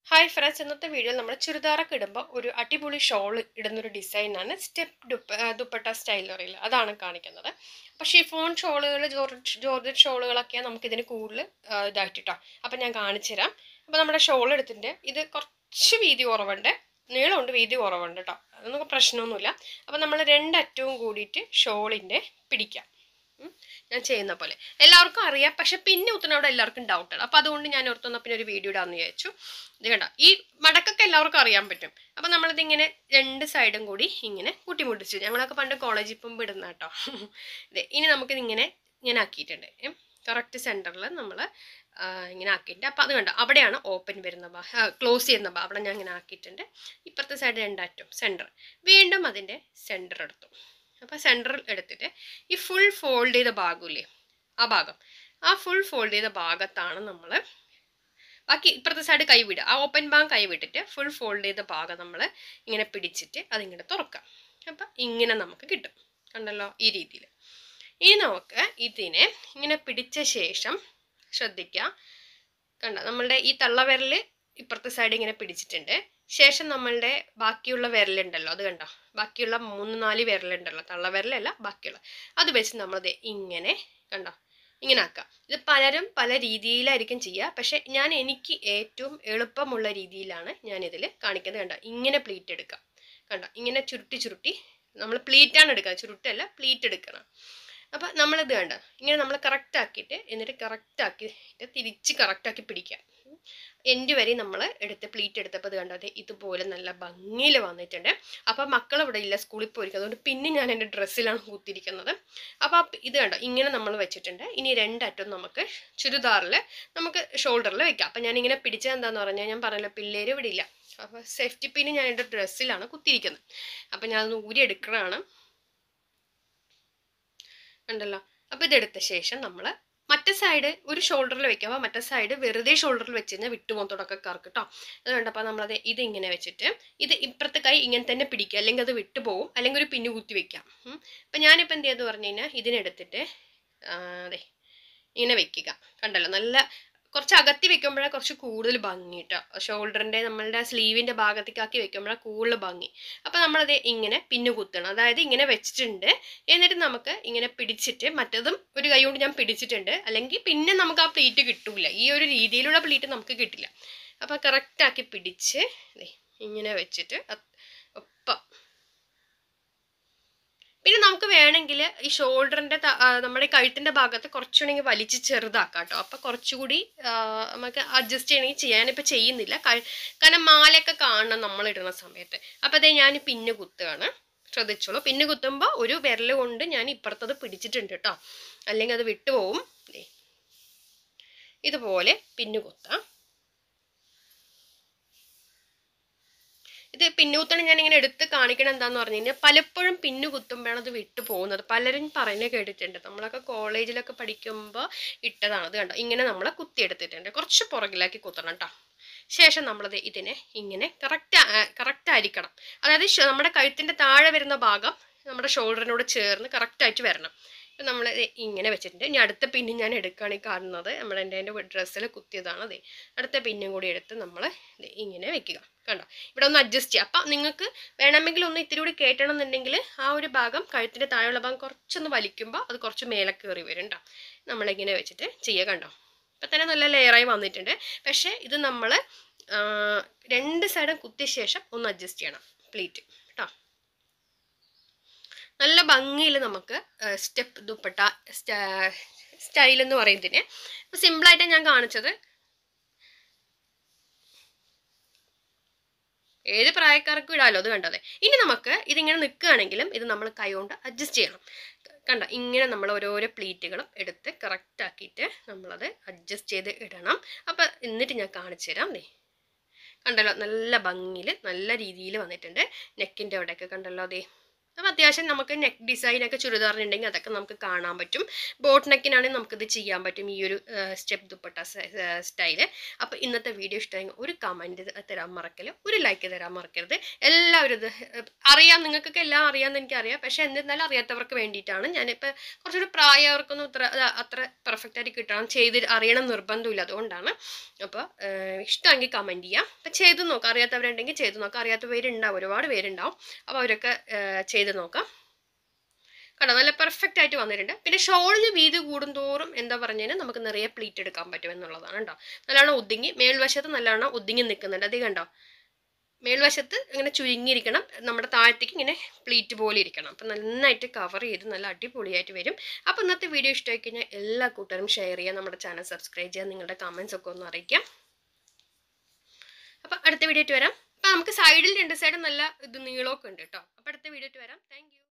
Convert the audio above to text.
Hi friends ഇന്നത്തെ വീഡിയോയിൽ നമ്മൾ ചുരിദാറൊക്കെ ഇടുമ്പോൾ ഒരു അടിപൊളി ഷോൾ ഇടുന്നൊരു ഡിസൈനാണ് സ്റ്റെപ്പ് ഡുപ്പ ആ, ദുപ്പട്ട സ്റ്റൈൽ പറയില്ല അതാണ് കാണിക്കുന്നത് അപ്പോൾ ഷിഫോൺ ഷോളുകൾ ജോർജ് ജോർജറ്റ് ഷോളുകളൊക്കെയാണ് നമുക്കിതിന് കൂടുതൽ ആ, ഇതായിട്ടിട്ടോ അപ്പോൾ ഞാൻ കാണിച്ചു തരാം അപ്പോൾ നമ്മുടെ ഷോൾ എടുത്തിട്ട് ഇത് കുറച്ച് വീതി കുറവുണ്ട് നീളമുണ്ട് വീതി കുറവുണ്ട് കേട്ടോ അതൊന്നും പ്രശ്നമൊന്നുമില്ല അപ്പോൾ നമ്മൾ രണ്ടറ്റവും കൂടിയിട്ട് ഷോളിൻ്റെ പിടിക്കാം ഉം. ഞാൻ ചെയ്യുന്ന പോലെ എല്ലാവർക്കും അറിയാം പക്ഷെ പിന്നെ കുത്തുന്നവിടെ എല്ലാവർക്കും ഡൗട്ടാണ് അപ്പോൾ അതുകൊണ്ട് ഞാൻ ഓർത്തുന്ന പിന്നെ ഒരു വീഡിയോ ഇടാന്ന് വിചാരിച്ചു ഇത് കണ്ട ഈ മടക്കൊക്കെ എല്ലാവർക്കും അറിയാൻ പറ്റും അപ്പം നമ്മളിതിങ്ങനെ രണ്ട് സൈഡും കൂടി ഇങ്ങനെ കൂട്ടിമുട്ടിച്ചു ഞങ്ങളൊക്കെ പണ്ട് കോളേജിൽ പോകുമ്പോൾ ഇടുന്ന കേട്ടോ ഇതെ ഇനി നമുക്കിതിങ്ങനെ ഇങ്ങനെ ആക്കിയിട്ടുണ്ട് കറക്റ്റ് സെൻറ്ററിൽ നമ്മൾ ഇങ്ങനെ ആക്കിയിട്ടുണ്ട് അപ്പോൾ അത് കണ്ടോ അവിടെയാണ് ഓപ്പൺ വരുന്ന ഭാ ക്ലോസ് ചെയ്യുന്ന ഭാ അവിടെ ഞാൻ ഇങ്ങനെ ആക്കിയിട്ടുണ്ട് ഇപ്പുറത്തെ സൈഡ് രണ്ടാറ്റും സെൻറ്റർ വീണ്ടും അതിൻ്റെ സെൻറ്റർ എടുത്തു അപ്പോൾ സെൻറ്ററിൽ എടുത്തിട്ട് ഈ ഫുൾ ഫോൾഡ് ചെയ്ത ഭാഗമില്ലേ ആ ഭാഗം ആ ഫുൾ ഫോൾഡ് ചെയ്ത ഭാഗത്താണ് നമ്മൾ ബാക്കി ഇപ്പുറത്തെ സൈഡ് കൈവിടുക ആ ഓപ്പൺ ഭാഗം കൈവിട്ടിട്ട് ഫുൾ ഫോൾഡ് ചെയ്ത ഭാഗം നമ്മൾ ഇങ്ങനെ പിടിച്ചിട്ട് അതിങ്ങനെ തുറക്കാം അപ്പം ഇങ്ങനെ നമുക്ക് കിട്ടും കണ്ടല്ലോ ഈ രീതിയിൽ ഇനി നമുക്ക് ഇതിനെ ഇങ്ങനെ പിടിച്ച ശേഷം ശ്രദ്ധിക്കുക കണ്ട നമ്മളുടെ ഈ തള്ളവിരൽ ഇപ്പുറത്തെ സൈഡ് ഇങ്ങനെ പിടിച്ചിട്ടുണ്ട് ശേഷം നമ്മളുടെ ബാക്കിയുള്ള വിരലുണ്ടല്ലോ അത് കണ്ടോ ബാക്കിയുള്ള മൂന്ന് നാല് വിരലുണ്ടല്ലോ തള്ളവിരലല്ല ബാക്കിയുള്ള അത് വെച്ച് നമ്മളത് ഇങ്ങനെ കണ്ടോ ഇങ്ങനെ ആക്കാം ഇത് പലരും പല രീതിയിലായിരിക്കും ചെയ്യുക പക്ഷെ ഞാൻ എനിക്ക് ഏറ്റവും എളുപ്പമുള്ള രീതിയിലാണ് ഞാൻ ഇതിൽ കാണിക്കുന്നത് കണ്ടോ ഇങ്ങനെ പ്ലീറ്റ് എടുക്കാം കണ്ടോ ഇങ്ങനെ ചുരുട്ടി ചുരുട്ടി നമ്മൾ പ്ലീറ്റാണ് എടുക്കുക ചുരുട്ടല്ല പ്ലീറ്റ് എടുക്കണം അപ്പം നമ്മളിത് കണ്ട ഇങ്ങനെ നമ്മൾ കറക്റ്റ് ആക്കിയിട്ട് എന്നിട്ട് കറക്റ്റ് ആക്കിയിട്ട് തിരിച്ച് കറക്റ്റ് ആക്കി പിടിക്കാം എൻഡ് വരെ നമ്മൾ എടുത്ത് പ്ലീറ്റ് എടുത്തപ്പോൾ ഇത് കണ്ടത് ഇതുപോലെ നല്ല ഭംഗിയിൽ വന്നിട്ടുണ്ട് അപ്പോൾ മക്കൾ ഇവിടെ ഇല്ല സ്കൂളിൽ പോയിരിക്കും അതുകൊണ്ട് പിന്നെ ഞാൻ എൻ്റെ ഡ്രസ്സിലാണ് കൂത്തിരിക്കുന്നത് അപ്പോൾ ഇത് കണ്ടോ ഇങ്ങനെ നമ്മൾ വെച്ചിട്ടുണ്ട് ഇനി രണ്ടറ്റം നമുക്ക് ചുരിദാറിൽ നമുക്ക് ഷോൾഡറിൽ വെക്കാം അപ്പം ഞാനിങ്ങനെ പിടിച്ചത് എന്താണെന്ന് പറഞ്ഞാൽ ഞാൻ പറഞ്ഞല്ലോ പിള്ളേർ ഇവിടെ ഇല്ല അപ്പോൾ സേഫ്റ്റി പിന്ന് ഞാൻ എൻ്റെ ഡ്രസ്സിലാണ് കുത്തിയിരിക്കുന്നത് അപ്പം ഞാൻ അതൊന്ന് ഊരി എടുക്കണതാണ് ഉണ്ടല്ലോ അപ്പോൾ ഇതെടുത്ത ശേഷം നമ്മൾ മറ്റേ സൈഡ് ഒരു ഷോൾഡറിൽ വെക്കുമ്പോൾ മറ്റേ സൈഡ് വെറുതെ ഷോൾഡറിൽ വെച്ച് കഴിഞ്ഞാൽ വിട്ടുപോകും തുടക്കക്കാർക്ക് കേട്ടോ അതുകൊണ്ട് അപ്പോൾ നമ്മളത് ഇത് ഇങ്ങനെ വെച്ചിട്ട് ഇത് ഇപ്പുറത്തെ കൈ ഇങ്ങനെ തന്നെ പിടിക്കുക അല്ലെങ്കിൽ അത് വിട്ടുപോകും അല്ലെങ്കിൽ ഒരു പിന്നു കുത്തി വെക്കാം ഉം. അപ്പം ഞാനിപ്പോൾ എന്ത് ചെയ്തെന്ന് പറഞ്ഞു കഴിഞ്ഞാൽ ഇതിനെടുത്തിട്ട് ആ, അതെ ഇങ്ങനെ വെക്കുക കണ്ടല്ലോ നല്ല കുറച്ച് അകത്തി വെക്കുമ്പോഴാണ് കുറച്ച് കൂടുതൽ ഭംഗി കേട്ടോ ഷോൾഡറിൻ്റെ നമ്മളുടെ സ്ലീവിൻ്റെ ഭാഗത്തേക്കാക്കി വെക്കുമ്പോഴാണ് കൂടുതൽ ഭംഗി അപ്പോൾ നമ്മളത് ഇങ്ങനെ പിന്നു കുത്തണം അതായത് ഇങ്ങനെ വെച്ചിട്ടുണ്ട് എന്നിട്ട് നമുക്ക് ഇങ്ങനെ പിടിച്ചിട്ട് മറ്റതും ഒരു കൈ കൊണ്ട് ഞാൻ പിടിച്ചിട്ടുണ്ട് അല്ലെങ്കിൽ പിന്നെ നമുക്ക് ആ പ്ലീറ്റ് കിട്ടൂല ഈ ഒരു രീതിയിലുള്ള പ്ലീറ്റ് നമുക്ക് കിട്ടില്ല അപ്പോൾ കറക്റ്റാക്കി പിടിച്ച് ദേ ഇങ്ങനെ വെച്ചിട്ട് അത് ഒപ്പം പിന്നെ നമുക്ക് വേണമെങ്കിൽ ഈ ഷോൾഡറിൻ്റെ നമ്മുടെ കഴുത്തിൻ്റെ ഭാഗത്ത് കുറച്ചുകൂടി വലിച്ച് ചെറുതാക്കാം കേട്ടോ അപ്പോൾ കുറച്ചുകൂടി ആ, നമുക്ക് അഡ്ജസ്റ്റ് ചെയ്യണമെങ്കിൽ ചെയ്യാനിപ്പോൾ ചെയ്യുന്നില്ല കഴി- കാരണം മാലയൊക്കെ കാണണം നമ്മൾ ഇടുന്ന സമയത്ത് അപ്പോൾ അതേ ഞാൻ പിന്നെ കുത്തുകയാണ് ശ്രദ്ധിച്ചോളൂ പിന്നെ കുത്തുമ്പോൾ ഒരു വിരൽ കൊണ്ട് ഞാൻ ഇപ്പുറത്തത് പിടിച്ചിട്ടുണ്ട് കേട്ടോ അല്ലെങ്കിൽ അത് വിട്ടുപോകും ദേ. ഇതുപോലെ പിന്നു കുത്താം ഇത് പിന്നുകുത്തണം ഞാൻ ഇങ്ങനെ എടുത്ത് കാണിക്കണം എന്താന്ന് പറഞ്ഞു കഴിഞ്ഞാൽ പലപ്പോഴും പിന്നു കുത്തുമ്പോഴാണ് അത് വിട്ടു പോകുന്നത് പലരും പറയുന്നത് കേട്ടിട്ടുണ്ട് നമ്മളൊക്കെ കോളേജിലൊക്കെ പഠിക്കുമ്പോൾ ഇട്ടതാണ് അത് കണ്ടോ ഇങ്ങനെ നമ്മൾ കുത്തിയെടുത്തിട്ടുണ്ട് കുറച്ച് പുറകിലാക്കി കുത്തണം കേട്ടോ ശേഷം നമ്മളത് ഇതിനെ ഇങ്ങനെ കറക്റ്റ് കറക്റ്റ് ആയിരിക്കണം അതായത് ഷ- നമ്മുടെ കഴുത്തിൻ്റെ താഴെ വരുന്ന ഭാഗം നമ്മുടെ ഷോൾഡറിനോട് ചേർന്ന് കറക്റ്റായിട്ട് വരണം ഇപ്പം നമ്മൾ ഇങ്ങനെ വെച്ചിട്ടുണ്ട് ഇനി അടുത്ത പിന്നും ഞാൻ എടുക്കുകയാണ് ഈ കാണുന്നത് നമ്മുടെ എൻ്റെ എൻ്റെ ഡ്രസ്സിൽ കുത്തിയതാണ് അതെ അടുത്ത പിന്നും കൂടി എടുത്ത് നമ്മൾ ഇങ്ങനെ വെക്കുക കണ്ടോ ഇവിടെ ഒന്ന് അഡ്ജസ്റ്റ് ചെയ്യുക അപ്പം നിങ്ങൾക്ക് വേണമെങ്കിൽ ഒന്ന് ഇത്തിരി കൂടി കയറ്റണം എന്നുണ്ടെങ്കിൽ ആ ഒരു ഭാഗം കഴുത്തിൻ്റെ താഴെയുള്ള ഭാഗം കുറച്ചൊന്ന് വലിക്കുമ്പോൾ അത് കുറച്ച് മേലെ കയറി വരും കേട്ടോ നമ്മളിങ്ങനെ വെച്ചിട്ട് ചെയ്യുക കണ്ടോ ഇപ്പം തന്നെ നല്ല ലെയറായി വന്നിട്ടുണ്ട് പക്ഷേ ഇത് നമ്മൾ രണ്ട് സൈഡും കുത്തിയ ശേഷം ഒന്ന് അഡ്ജസ്റ്റ് ചെയ്യണം പ്ലീറ്റ് കേട്ടോ നല്ല ഭംഗിയിൽ നമുക്ക് സ്റ്റെപ്പ് ദുപ്പട്ട സ്റ്റൈൽ എന്ന് പറയുന്നതിന് ഇപ്പോൾ സിമ്പിളായിട്ട് ഞാൻ കാണിച്ചത് ഏത് പ്രായക്കാർക്കും ഇടാമല്ലോ അത് കണ്ടതെ ഇനി നമുക്ക് ഇതിങ്ങനെ നിൽക്കുകയാണെങ്കിലും ഇത് നമ്മൾ കൈകൊണ്ട് അഡ്ജസ്റ്റ് ചെയ്യണം കണ്ട ഇങ്ങനെ നമ്മൾ ഓരോരോ പ്ലീറ്റുകളും എടുത്ത് കറക്റ്റ് ആക്കിയിട്ട് നമ്മളത് അഡ്ജസ്റ്റ് ചെയ്ത് ഇടണം അപ്പം എന്നിട്ട് ഞാൻ കാണിച്ചു തരാം ദേ കണ്ടല്ലോ നല്ല ഭംഗിയിൽ നല്ല രീതിയിൽ വന്നിട്ടുണ്ട് നെക്കിൻ്റെ അവിടെയൊക്കെ കണ്ടല്ലോ അതെ അപ്പം അത്യാവശ്യം നമുക്ക് നെക്ക് ഡിസൈനൊക്കെ ചുരിദാറിനുണ്ടെങ്കിൽ അതൊക്കെ നമുക്ക് കാണാൻ പറ്റും ബോട്ട് നെക്കിനാണെങ്കിൽ നമുക്കിത് ചെയ്യാൻ പറ്റും ഈ ഒരു സ്റ്റെപ്പ് ദുപ്പട്ട സ്റ്റൈല് അപ്പോൾ ഇന്നത്തെ വീഡിയോ ഇഷ്ടമെങ്കിൽ ഒരു കമൻറ്റ് തരാൻ മറക്കല് ഒരു ലൈക്ക് തരാൻ മറക്കരുത് എല്ലാവരും ഇത് ഏഹ്, അറിയാം നിങ്ങൾക്കൊക്കെ എല്ലാം അറിയാമെന്ന് എനിക്കറിയാം പക്ഷേ എന്നിരുന്നാലും അറിയാത്തവർക്ക് വേണ്ടിയിട്ടാണ് ഞാനിപ്പോൾ കുറച്ചുകൂടി പ്രായവർക്കൊന്നും ഇത്ര അത് അത്ര പെർഫെക്റ്റ് ആയിട്ട് കിട്ടണം ചെയ്ത് അറിയണം നിർബന്ധമില്ല അതുകൊണ്ടാണ് അപ്പോൾ ഇഷ്ടമെങ്കിൽ കമൻറ്റ് ചെയ്യാം അപ്പം ചെയ്ത് നോക്കാം അറിയാത്തവരുണ്ടെങ്കിൽ ചെയ്ത് നോക്കാം അറിയാത്ത പേരുണ്ടാവും ഒരുപാട് പേരുണ്ടാവും അപ്പോൾ അവരൊക്കെ ഏഹ്, ചെയ്ത് നോക്കാം കണ്ടോ നല്ല പെർഫെക്റ്റ് ആയിട്ട് വന്നിട്ടുണ്ട് പിന്നെ ഷോളിന് വീതി കൂടുന്തോറും എന്താ പറഞ്ഞാൽ നമുക്ക് നിറയെ പ്ലീറ്റ് എടുക്കാൻ പറ്റും എന്നുള്ളതാണ് കേട്ടോ നല്ലോണം ഒതുങ്ങി മേൽവശത്ത് നല്ലോണം ഒതുങ്ങി നിൽക്കുന്നുണ്ട് അത് കണ്ടോ മേൽവശത്ത് ഇങ്ങനെ ചുരുങ്ങിയിരിക്കണം നമ്മുടെ താഴത്തേക്ക് ഇങ്ങനെ പ്ലീറ്റ് പോലെ ഇരിക്കണം അപ്പം നന്നായിട്ട് കവർ ചെയ്ത് നല്ല അടിപൊളിയായിട്ട് വരും അപ്പോൾ ഇന്നത്തെ വീഡിയോ ഇഷ്ടമായി കഴിഞ്ഞാൽ എല്ലാ കൂട്ടരും ഷെയർ ചെയ്യുക നമ്മുടെ ചാനൽ സബ്സ്ക്രൈബ് ചെയ്യുക നിങ്ങളുടെ കമൻസ് ഒക്കെ ഒന്ന് അറിയിക്കാം അപ്പോൾ അടുത്ത വീഡിയോ ആയിട്ട് വരാം അപ്പോൾ നമുക്ക് സൈഡിൽ രണ്ട് സൈഡും നല്ല ഇത് നീളമൊക്കെ ഉണ്ട് കേട്ടോ അപ്പോൾ അടുത്ത വീഡിയോ ആയിട്ട് വരാം താങ്ക്